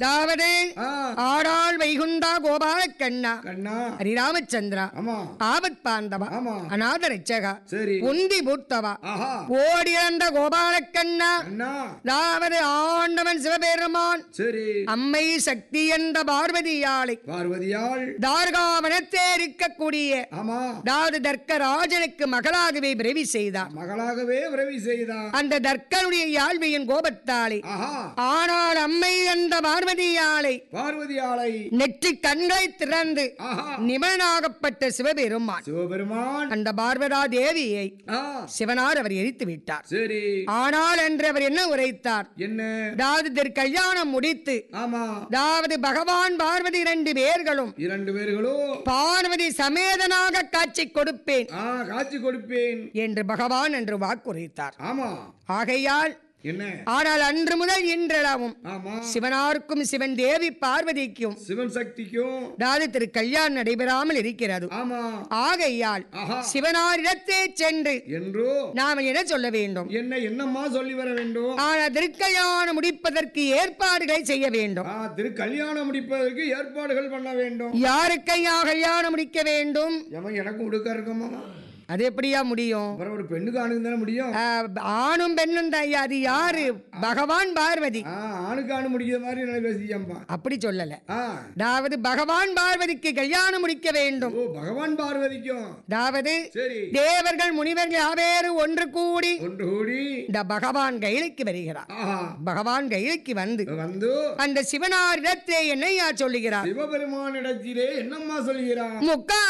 அதாவது ஆ, ஆடாள் வைகுண்டா கோபால கண்ணா கண்ணா ஹரிராமச்சந்திரா ஆமா ஆபத் பாந்தவா ஆமா அநாத ரட்சகா சரி உந்தி பூத்தவா ஆஹா ஓடிறந்த கோபால கண்ணா கண்ணா அதாவது ஆண்டவன் சிவபெருமான் சரி அம்மை சக்தி என்ற பார்வதியாளை பார்வதியாள் தார்காவனத்தே இருக்கக்கூடிய ஆமா அதாவது தர்க்கராஜனுக்கு மகளாகவே பிறவி செய்தார் மகளாகவே உறவி செய்தார் அந்த தர்க்கனுடைய யாழ்வியின் கோபத்தாலே ஆஹா ஆனால் அம்மை என்ற பார்வதியாளை பார்வதியாளை நெற்றி கண்களை திறந்து ஆஹா நிமலனாகப்பட்ட சிவபெருமான் சிவபெருமான் அந்த பார்வதா தேவியை ஆ சிவனார் அவர் எரித்து விட்டார் சரி ஆனால் என்று அவர் என்ன உரைத்தார் என்ன அதாவது திரு கல்யாணம் முடித்து ஆமா அதாவது பகவான் பார்வதி இரண்டு பேர்களும் இரண்டு பேர்களும் பார்வதி சமேதனாக காட்சி கொடுப்பேன் ஆ காட்சி கொடுப்பேன் என்று பகவான் என்று வாக்குரைத்தார் ஆமா ஆகையால் என்ன ஆனால் அன்று முதல் இன்றளவும் ஆமா சிவனாருக்கும் சிவன் தேவி பார்வதிக்கும் சிவன் சக்திக்கும் அதாவது திரு கல்யாணம் நடைபெறாமல் இருக்கிறது ஆமா ஆகையால் ஆஹா சிவனாரிடத்தே சென்று என்றோ நாம் என்ன சொல்ல வேண்டும் என்ன என்னம்மா சொல்லி வர வேண்டும் ஆனால் திருக்கல்யாணம் முடிப்பதற்கு ஏற்பாடுகளை செய்ய வேண்டும் ஆ திரு கல்யாணம் முடிப்பதற்கு ஏற்பாடுகள் பண்ண வேண்டும் யாருக்கையா கல்யாணம் முடிக்க வேண்டும் ஏமா எனக்கும் உடுக்க இருக்கமா அது எப்படியா முடியும் அப்புறம் ஒரு பெண்ணுக்கு ஆணுக்கு தானே முடியும் ஆஹ், ஆணும் பெண்ணும் தான் ஐயா, அது யாரு பகவான் பார்வதி ஆ ஆணுக்கு ஆணு முடிக்கிற மாதிரி நான் பேசியம்பா அப்படி சொல்லல ஆ அதாவது பகவான் பார்வதிக்கு கல்யாணம் முடிக்க வேண்டும் ஓ பகவான் பார்வதிக்கும் அதாவது சரி தேவர்கள் முனிவர்கள் யாவேறு ஒன்று கூடி ஒன்று கூடி இந்த பகவான் கைலைக்கு வருகிறார் ஆஹா பகவான் கைலைக்கு வந்து வந்து அந்த சிவனாரிடத்தே என்னையா சொல்லுகிறார் சிவபெருமானிடத்திலே என்னம்மா சொல்கிறான் முக்கா